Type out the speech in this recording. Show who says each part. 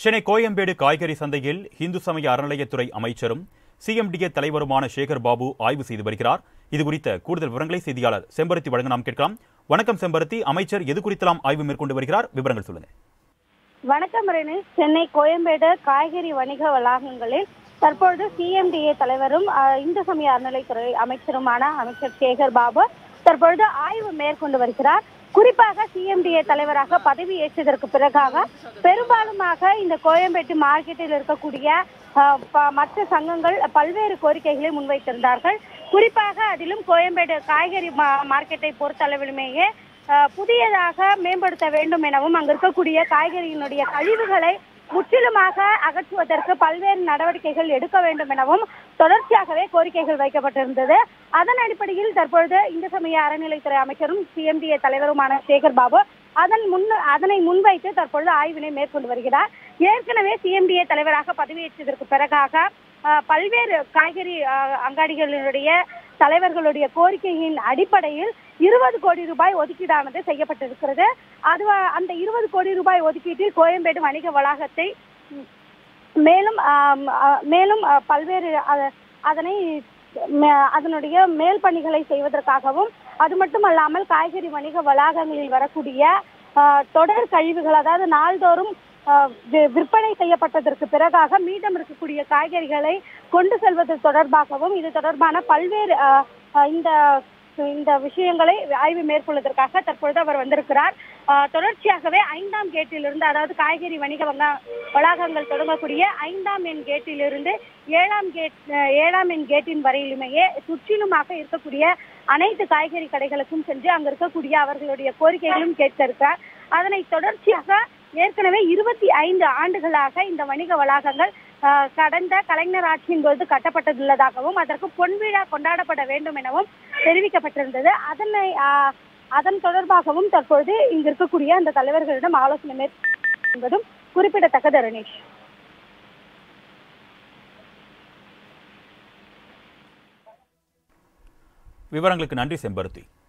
Speaker 1: சென்னை கோயம்பேடு காய்கறி சந்தையில் இந்து சமய அறநிலையத்துறை அமைச்சரும் சிஎம்டிஏ தலைவருமான சேகர் பாபு ஆய்வு செய்து வருகிறார் இது குறித்த கூடுதல் விவரங்களை செய்தியாளர் செம்பருத்தி வழங்க நாம் கேட்கலாம் வணக்கம் செம்பருத்தி அமைச்சர் எது குறித்தெல்லாம் ஆய்வு மேற்கொண்டு வருகிறார் விவரங்கள் சொல்லுங்க
Speaker 2: வணக்கம் ரெனி சென்னை கோயம்பேடு காய்கறி வணிக வளாகங்களில் தற்பொழுது சிஎம்டிஏ தலைவரும் அஹ், இந்து சமய அறநிலைத்துறை அமைச்சருமான அமைச்சர் சேகர் பாபு தற்பொழுது ஆய்வு மேற்கொண்டு வருகிறார் குறிப்பாக சிஎம்டிஏ தலைவராக பதவி ஏற்றதற்கு பிறகாக பெரும்பாலுமாக இந்த கோயம்பேட்டு மார்க்கெட்டில் இருக்கக்கூடிய அஹ், ப- மற்ற சங்கங்கள் பல்வேறு கோரிக்கைகளை முன்வைத்திருந்தார்கள் குறிப்பாக அதிலும் கோயம்பேடு காய்கறி மா- மார்க்கெட்டை பொறுத்தளவிலுமேயே அஹ், புதியதாக மேம்படுத்த வேண்டும் எனவும் அங்கு இருக்கக்கூடிய காய்கறியினுடைய கழிவுகளை முற்றிலுமாக அகற்றுவதற்கு பல்வேறு நடவடிக்கைகள் எடுக்க வேண்டும் எனவும் தொடர்ச்சியாகவே கோரிக்கைகள் வைக்கப்பட்டிருந்தது அதன் அடிப்படையில் தற்பொழுது இந்து சமய அறநிலைத்துறை அமைச்சரும் சிஎம்டிஏ தலைவருமான சேகர் பாபு அதன் முன் அதனை முன்வைத்து தற்பொழுது ஆய்வினை மேற்கொண்டு வருகிறார் ஏற்கனவே சிஎம்டிஏ தலைவராக பதவியேற்றதற்கு பிறகாக அஹ், பல்வேறு காய்கறி அஹ், அங்காடிகளினுடைய தலைவர்களுடைய கோரிக்கையின் அடிப்படையில் இருபது கோடி ரூபாய் ஒதுக்கீடானது செய்யப்பட்டிருக்கிறது அது அந்த இருபது கோடி ரூபாய் ஒதுக்கீட்டில் கோயம்பேடு வணிக வளாகத்தை ம், மேலும் ஆம், அ, மேலும் அ, பல்வேறு அ- அதனை மே- அதனுடைய மேல் பணிகளை செய்வதற்காகவும் அது மட்டுமல்லாமல் காய்கறி வணிக வளாகங்களில் வரக்கூடிய ஆ, தொடர் கழிவுகள் அதாவது நாள்தோறும் ஆ, வி- விற்பனை செய்யப்பட்டதற்கு பிறகாக மீதம் இருக்கக்கூடிய காய்கறிகளை கொண்டு செல்வது தொடர்பாகவும் இது தொடர்பான பல்வேறு ஆ, ஆ, இந்த இந்த விஷயங்களை ஆய்வு மேற்கொள்வதற்காக தற்பொழுது அவர் வந்திருக்கிறார் ஆ, தொடர்ச்சியாகவே ஐந்தாம் கேட்டிலிருந்து அதாவது காய்கறி வணிக வங்கா- வளாகங்கள் தொடங்கக்கூடிய ஐந்தாம் எண் கேட்டிலிருந்து ஏழாம் கேட் அஹ், ஏழாம் எண் கேட்டின் வரையிலுமேயே சுற்றிலுமாக இருக்கக்கூடிய அனைத்து காய்கறி கடைகளுக்கும் சென்று அங்க இருக்கக்கூடிய அவர்களுடைய கோரிக்கைகளும் கேட்க இருக்கிறார் அதனை தொடர்ச்சியாக ஏற்கனவே இருபத்தி ஐந்து ஆண்டுகளாக இந்த வணிக வளாகங்கள் ஆஹ், கடந்த கலைஞர் ஆட்சியின் போது கட்டப்பட்டுள்ளதாகவும் அதற்கு பொன்விழா கொண்டாடப்பட வேண்டும் எனவும் தெரிவிக்கப்பட்டிருந்தது அதனை ஆஹ், அதன் தொடர்பாகவும் தற்பொழுது இங்கு இருக்கக்கூடிய அந்த தலைவர்களிடம் ஆலோசனை மேற்கொண்டு என்பதும் குறிப்பிடத்தக்கது ரணேஷ்
Speaker 1: விவரங்களுக்கு நன்றி செம்பருத்தி